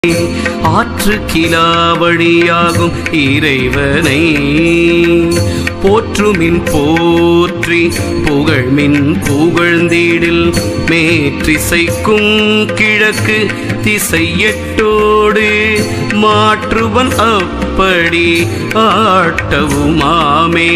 ஆற்று கிலாவழியாகும் இறைவனை போற்றுமின் போற்றி புகழ்மின் புகழ்ந்தீடில் மேற்றிசைக்கும் கிழக்கு திசை எட்டோடு மாற்றுவன் அப்படி ஆட்டவுமாமே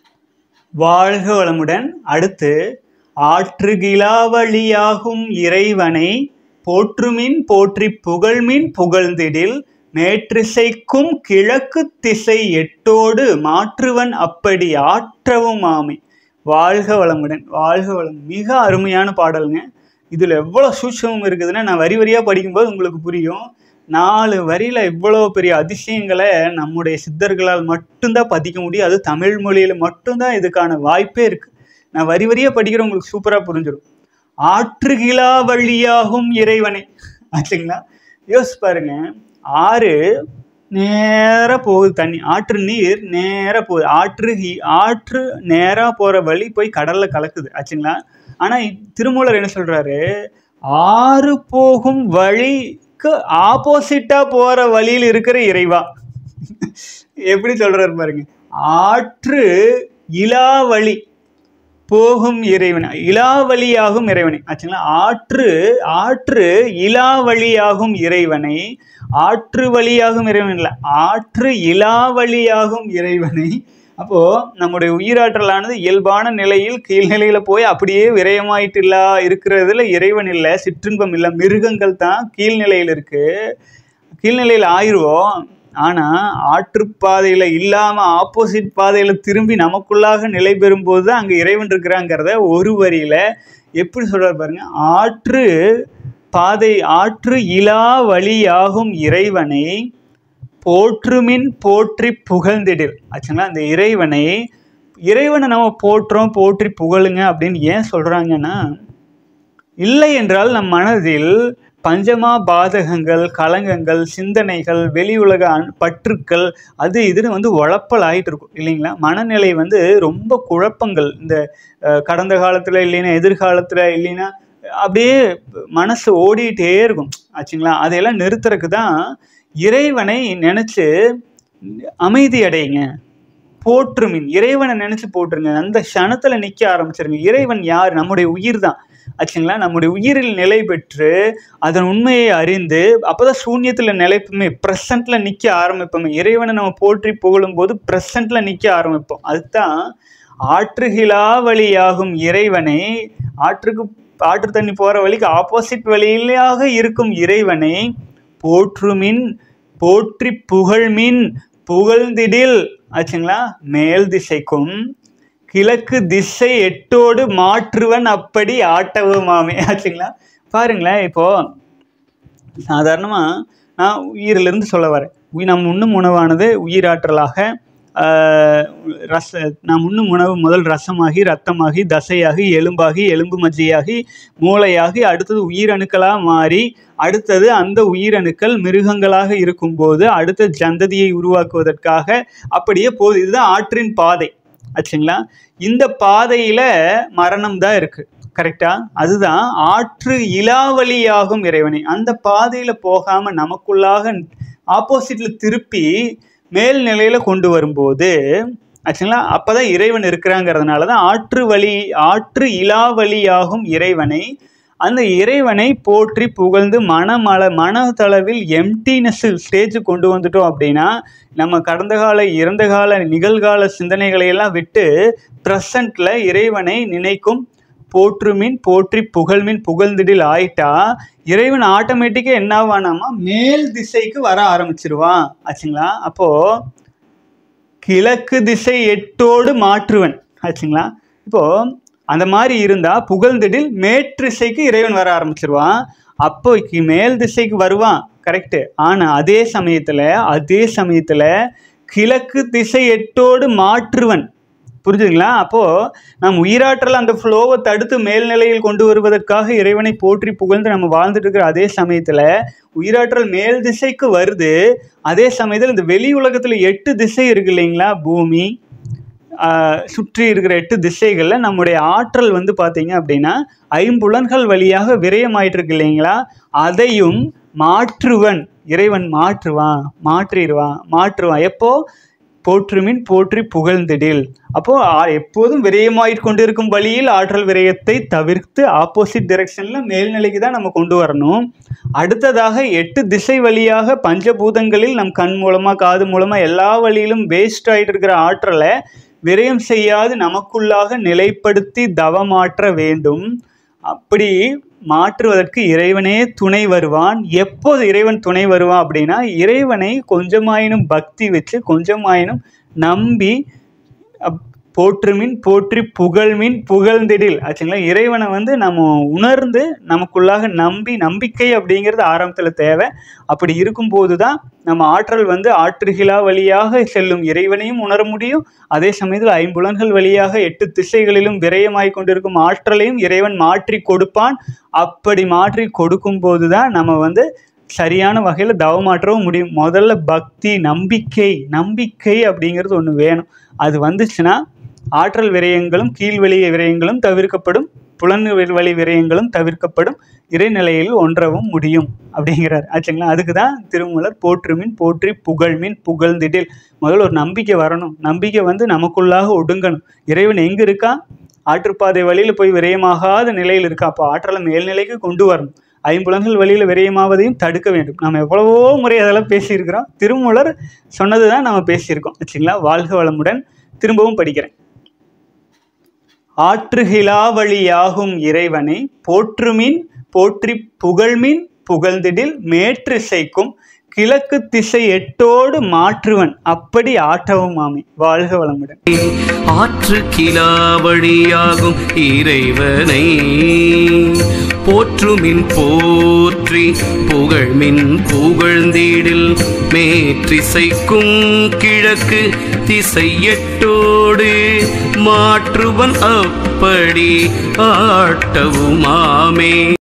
வாழ்க வளமுடன் அடுத்து ஆற்றுகிலா வழியாகும் இறைவனை போற்றுமின் போற்றி புகழ்மின் புகழ்ந்திடில் மேற்றிசைக்கும் கிழக்கு திசை எட்டோடு மாற்றுவன் அப்படி ஆற்றவும் ஆமை வாழ்க வளமுடன் வாழ்க வளம் மிக அருமையான பாடலுங்க இதில் எவ்வளோ சூட்சமம் இருக்குதுன்னா நான் வரி வரியாக படிக்கும்போது உங்களுக்கு புரியும் நாலு வரியில் இவ்வளோ பெரிய அதிசயங்களை நம்முடைய சித்தர்களால் மட்டும்தான் பதிக்க முடியும் அது தமிழ் மொழியில் மட்டும்தான் இதுக்கான வாய்ப்பே இருக்குது நான் வரி வரியாக படிக்கிற உங்களுக்கு சூப்பராக புரிஞ்சிடும் ஆற்றுகிலா வழியாகும் இறைவனை ஆச்சுங்களா யோசிச்சு பாருங்க ஆறு நேராக போகுது தண்ணி ஆற்று நீர் நேராக போகுது ஆற்று ஹி- ஆற்று நேராக போகிற வழி போய் கடலில் கலக்குது ஆச்சுங்களா ஆனால் திருமூலர் என்ன சொல்கிறாரு ஆறு போகும் வழிக்கு ஆப்போசிட்டாக போகிற வழியில் இருக்கிற இறைவா எப்படி சொல்கிறாரு பாருங்க ஆற்று இலாவழி போகும் இறைவன் இலாவழியாகும் இறைவனை ஆச்சுங்களா ஆற்று ஆற்று இலாவழியாகும் இறைவனை ஆற்று வழியாகும் இறைவன் இல்லை ஆற்று இலாவழியாகும் இறைவனை அப்போ நம்முடைய உயிராற்றலானது இயல்பான நிலையில் கீழ்நிலையில போய் அப்படியே விரயமாயிட்டு இல்ல இருக்கிறதுல இறைவன் இல்லை சிற்றின்பம் இல்லை மிருகங்கள் தான் கீழ்நிலையில் இருக்கு கீழ்நிலையில் ஆயிடுவோம் ஆனால் ஆற்றுப்பாதையில் இல்லாமல் ஆப்போசிட் பாதையில் திரும்பி நமக்குள்ளாக நிலை பெறும்போது தான் அங்கே இறைவன் இருக்கிறாங்கிறத ஒரு வரியில் எப்படி சொல்கிறார் பாருங்க ஆற்று பாதை ஆற்று இலா வழியாகும் இறைவனை போற்றுமின் போற்றி புகழ்ந்திடில் ஆச்சுங்களா அந்த இறைவனை இறைவனை நம்ம போற்றுறோம் போற்றி புகழுங்க அப்படின்னு ஏன் சொல்கிறாங்கன்னா இல்லை என்றால் நம் மனதில் பஞ்சமா பாதகங்கள் கலங்கங்கள் சிந்தனைகள் வெளி உலக அன்- பற்றுக்கள் அது இதுன்னு வந்து உழப்பல் ஆயிட்டு இருக்கும் இல்லைங்களா மனநிலை வந்து ரொம்ப குழப்பங்கள் இந்த அஹ், கடந்த காலத்தில் இல்லைன்னா எதிர்காலத்தில் இல்லைன்னா அப்படியே மனசு ஓடிட்டே இருக்கும் ஆச்சுங்களா அதையெல்லாம் நிறுத்துறதுக்கு தான் இறைவனை நினச்சி அமைதி அடையுங்க போற்றுமின் இறைவனை நினைச்சு போட்டுருங்க அந்த க்ஷணத்துல நிக்க ஆரம்பிச்சிருங்க இறைவன் யார் நம்முடைய உயிர் தான் ஆச்சுங்களா நம்முடைய உயிரில் நிலை பெற்று அதன் உண்மையை அறிந்து அப்பதான் சூன்யத்துல நிலைப்புமே ப்ரெசண்ட்ல நிக்க ஆரம்பிப்போமே இறைவனை நம்ம போற்றி புகழும் போது ப்ரெசண்ட்ல நிக்க ஆரம்பிப்போம் அதுதான் ஆற்றுகிலா வழியாகும் இறைவனை ஆற்றுக்கு ஆற்று தண்ணி போற வழிக்கு ஆப்போசிட் வழியிலாக இருக்கும் இறைவனை போற்றுமின் போற்றி புகழ்மின் புகழ்ந்திடில் ஆச்சுங்களா மேல் திசைக்கும் கிழக்கு திசை எட்டோடு மாற்றுவன் அப்படி ஆட்டவுமாமே ஆச்சுங்களா பாருங்களேன் இப்போ சாதாரணமாக நான் உயிரிலிருந்து சொல்ல வரேன் உயிர் நம் உண்ணும் உணவானது உயிராற்றலாக ஆஹ், ரச நாம் உண்ணும் உணவு முதல் ரசமாகி ரத்தமாகி தசையாகி எலும்பாகி எலும்பு மஜ்ஜையாகி மூளையாகி அடுத்தது உயிரணுக்களாக மாறி அடுத்தது அந்த உயிரணுக்கள் மிருகங்களாக இருக்கும்போது அடுத்த ஜந்ததியை உருவாக்குவதற்காக அப்படியே போகுது இதுதான் ஆற்றின் பாதை ஆச்சுங்களா இந்த பாதையில் மரணம் தான் இருக்கு கரெக்டா அதுதான் ஆற்று இலாவழியாகும் இறைவனை அந்த பாதையில் போகாம நமக்குள்ளாக ஆப்போசிட்ல திருப்பி மேல் நிலையில கொண்டு வரும்போது ஆச்சுங்களா அப்பதான் இறைவன் இருக்கிறாங்கிறதுனால தான் ஆற்று வழி ஆற்று இலாவழியாகும் இறைவனை அந்த இறைவனை போற்றி புகழ்ந்து மனமள மனதளவில் எம்டினஸ் ஸ்டேஜ் கொண்டு வந்துட்டோம் அப்படின்னா நம்ம கடந்த கால இறந்த கால நிகழ்கால சிந்தனைகளை எல்லாம் விட்டு ப்ரெசண்ட்ல இறைவனை நினைக்கும் போற்றுமின் போற்றி புகழ்மின் புகழ்ந்திடில் ஆயிட்டா இறைவன் ஆட்டோமேட்டிக்காக என்ன ஆவானாமா மேல் திசைக்கு வர ஆரம்பிச்சிருவான் ஆச்சுங்களா அப்போ கிழக்கு திசை எட்டோடு மாற்றுவன் ஆச்சுங்களா இப்போ அந்த மாதிரி இருந்தா புகழ்ந்திடில் மேற்றிசைக்கு இறைவன் வர ஆரம்பிச்சிருவான் அப்போ கி- மேல் திசைக்கு வருவான் கரெக்டு ஆனா அதே சமயத்துல அதே சமயத்துல கிழக்கு திசை எட்டோடு மாற்றுவன் புரிஞ்சுதுங்களா அப்போ நம் உயிராற்றல் அந்த ஃப்ளோவை தடுத்து மேல்நிலையில் கொண்டு வருவதற்காக இறைவனை போற்றி புகழ்ந்து நம்ம வாழ்ந்துட்டு இருக்கிற அதே சமயத்துல உயிராற்றல் மேல் திசைக்கு வருது அதே சமயத்தில் இந்த வெளி உலகத்துல எட்டு திசை இருக்கு இல்லைங்களா பூமி ஆஹ், சுற்றி இருக்கிற எட்டு திசைகளில் நம்முடைய ஆற்றல் வந்து பார்த்தீங்க அப்படின்னா ஐம்புலன்கள் வழியாக விரயமாயிட்டு இருக்கு இல்லைங்களா அதையும் மாற்றுவன் இறைவன் மாற்றுவான் மாற்றிடுவான் மாற்றுவான் எப்போ போற்றுமின் போற்றி புகழ்ந்திடில் அப்போ ஆ- எப்போதும் விரயமாயிட்டு கொண்டிருக்கும் வழியில் ஆற்றல் விரயத்தை தவிர்த்து ஆப்போசிட் டைரக்ஷன்ல மேல்நிலைக்கு தான் நம்ம கொண்டு வரணும் அடுத்ததாக எட்டு திசை வழியாக பஞ்சபூதங்களில் நம் கண் மூலமா காது மூலமா எல்லா வழியிலும் வேஸ்ட் ஆயிட்டு இருக்கிற ஆற்றலை விரயம் செய்யாது நமக்குள்ளாக நிலைப்படுத்தி தவமாற்ற வேண்டும் அப்படி மாற்றுவதற்கு இறைவனே துணை வருவான் எப்போது இறைவன் துணை வருவான் அப்படின்னா இறைவனை கொஞ்சமாயினும் பக்தி வச்சு கொஞ்சமாயினும் நம்பி அப்- போற்றுமின் போற்றி புகழ்மின் புகழ்ந்திடில் ஆச்சுங்களா இறைவனை வந்து நம்ம உணர்ந்து நமக்குள்ளாக நம்பி நம்பிக்கை அப்படிங்கிறது ஆரம்பத்தில் தேவை அப்படி இருக்கும்போது தான் நம்ம ஆற்றல் வந்து ஆற்றுகிலா வழியாக செல்லும் இறைவனையும் உணர முடியும் அதே சமயத்தில் ஐம்புலன்கள் வழியாக எட்டு திசைகளிலும் விரயமாய் கொண்டிருக்கும் ஆற்றலையும் இறைவன் மாற்றி கொடுப்பான் அப்படி மாற்றி கொடுக்கும்போது தான் நம்ம வந்து சரியான வகையில் தவமாற்றவும் முடியும் முதல்ல பக்தி நம்பிக்கை நம்பிக்கை அப்படிங்கிறது ஒன்று வேணும் அது வந்துச்சுன்னா ஆற்றல் விரயங்களும் கீழ்வெளி விரயங்களும் தவிர்க்கப்படும் புலன் வழி விரயங்களும் தவிர்க்கப்படும் இறைநிலையில் ஒன்றவும் முடியும் அப்படிங்கிறார் ஆச்சுங்களா அதுக்கு தான் திருமூலர் போற்றுமின் போற்றி புகழ்மின் புகழ்ந்திடில் முதல்ல ஒரு நம்பிக்கை வரணும் நம்பிக்கை வந்து நமக்குள்ளாக ஒடுங்கணும் இறைவன் எங்கே இருக்கா ஆற்றுப்பாதை வழியில் போய் விரயமாகாத நிலையில் இருக்கா அப்போ ஆற்றலை மேல்நிலைக்கு கொண்டு வரணும் ஐம்புலன்கள் வழியில் விரயமாவதையும் தடுக்க வேண்டும் நம்ம எவ்வளவோ முறை அதெல்லாம் பேசியிருக்கிறோம் திருமூலர் சொன்னது தான் நம்ம பேசியிருக்கோம் வச்சுங்களா வாழ்க வளமுடன் திரும்பவும் படிக்கிறேன் ஆற்றுகிலா வழியாகும் இறைவனை போற்றுமின் போற்றி புகழ்மின் புகழ்ந்திடில் மேற்றிசைக்கும் கிழக்கு திசை எட்டோடு மாற்றுவன் அப்படி ஆட்டவும் ஆமை வாழ்க வளமுடன் ஆற்று கிளாவழியாகும் இறைவனை போற்றுமின் போற்றி புகழ்மின் புகழ்ந்தீடில் மேற்றிசைக்கும் கிழக்கு திசை எட்டோடு மாற்றுவன் அப்படி ஆட்டவுமாமே